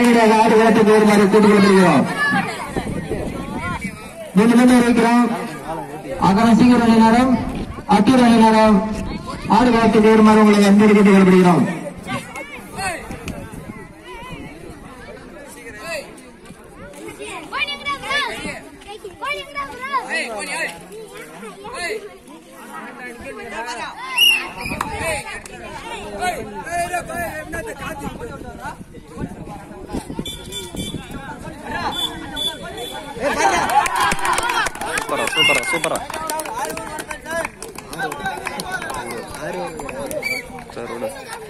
உடனடியாக ஆடு களத்துக்கு வருமாறு கூட்டிக் கொண்டிருக்கிறோம் மீண்டும் மீண்டும் இருக்கிறோம் அகரம் சிங்கர் அணி நேரம் அத்தூர் அணி நேரம் ஆடு களத்துக்கு வருமாறு உங்களை அன்போடு கேட்டுக் கொள்ளப்படுகிறோம் போனீங்கடா bro போனீங்கடா bro ஏய் போனி ஏய் ஏய் சூப்பரா சூப்பரா சூப்பரா சரி விடு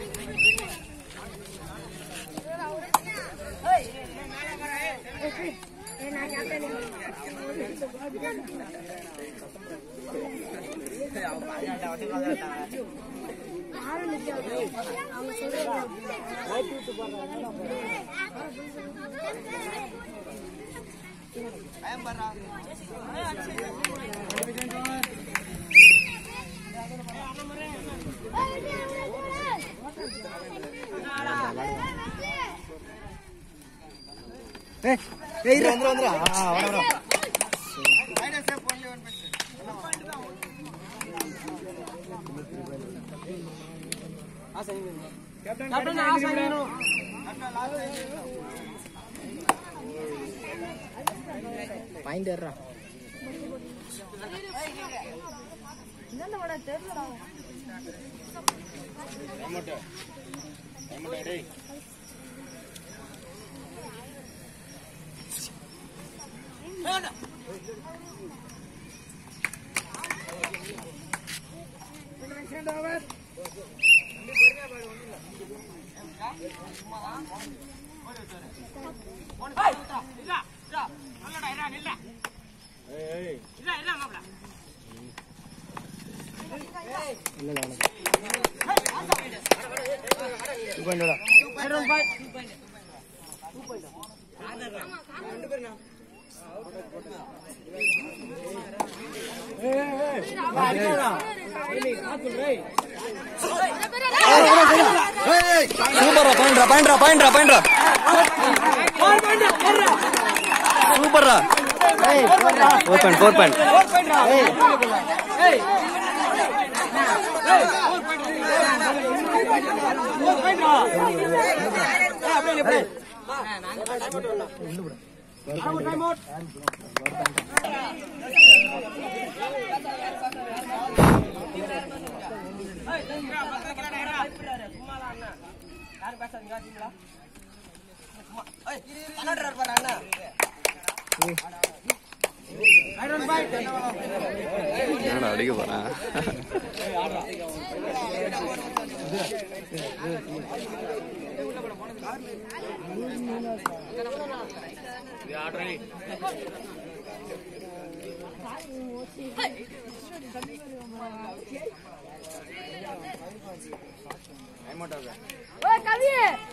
சூப்பரா பாயிண்ட்ரா பாயிண்ட்ரா பாயிண்ட்ரா பாயிண்ட்ரா சூப்பரா ஃபோர் பாயிண்ட் ஃபோர் பாயிண்ட் என்னடா அடிக்க போறேன் ஓய் கவி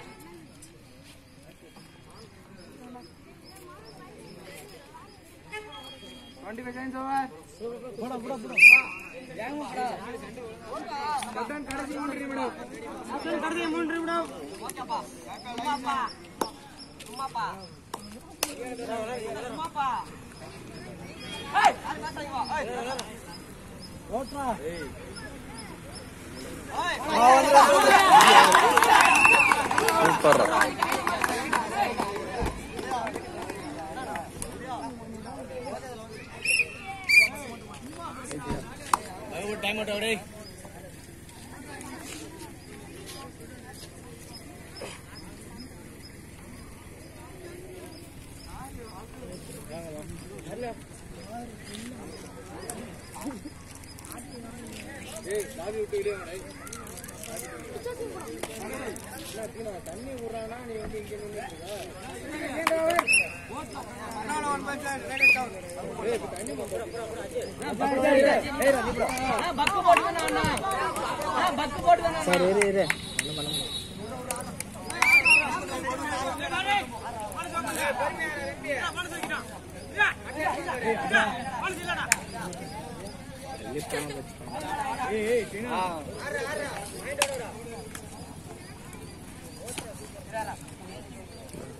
சூப்பரா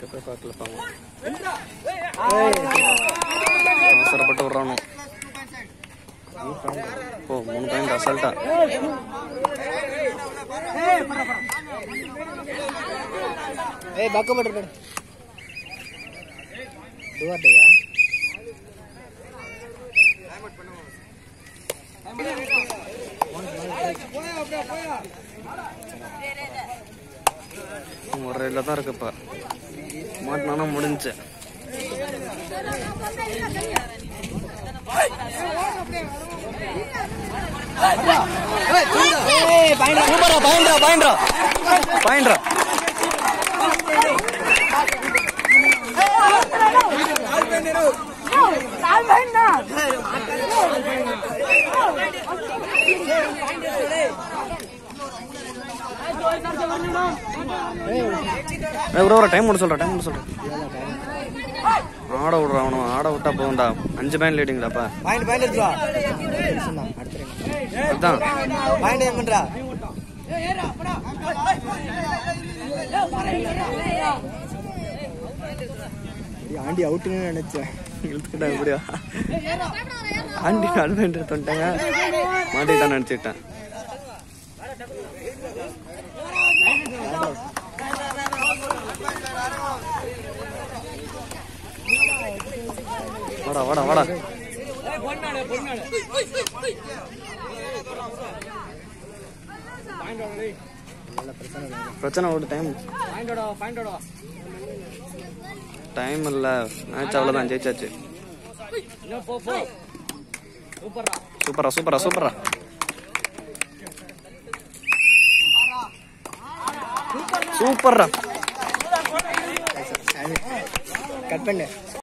இருக்கப்ப பார்க்கலப்பாங்க அவசரப்பட்டு விட்றானோ ஓ மூணு பாயிண்ட் அசால்ட்டா ஏய் பக்க போட்டு போடு துவாட்டையா ஒரு ரயில தான் இருக்குப்பா மாட்டினானா முடிஞ்சு ஏய் பாயிண்ட் சூப்பரா பாயிண்ட்ரா பாயிண்ட்ரா பாயிண்ட்ரா ஒரு ஒரு டைம் முடிச்சு சொல்றேன் டைம் முடிச்சு சொல்றேன் ஆட விடுறான் அவனும் ஆட விட்டா போகும்டா அஞ்சு பாயிண்ட் லீடிங்களாப்பா பாயிண்ட் பாயிண்ட் எடுத்துவா சொன்னா அடுத்து அதுதான் பாயிண்ட் ஏன் பண்றா ஆண்டி அவுட்டுன்னு நினைச்சேன் இழுத்துக்கிட்டா எப்படியா ஆண்டி அட்வென்ட் பண்ணிட்டாங்க மாட்டிக்கிட்டான்னு நினச்சிக்கிட்டேன் வாடா வாடா வாடா பிரச்சனை ஒரு டைம் டைம் இல்ல மேட்ச் அவ்வளவுதான் ஜெயிச்சாச்சு சூப்பரா சூப்பரா சூப்பரா சூப்பர்ரா கட் பண்ணு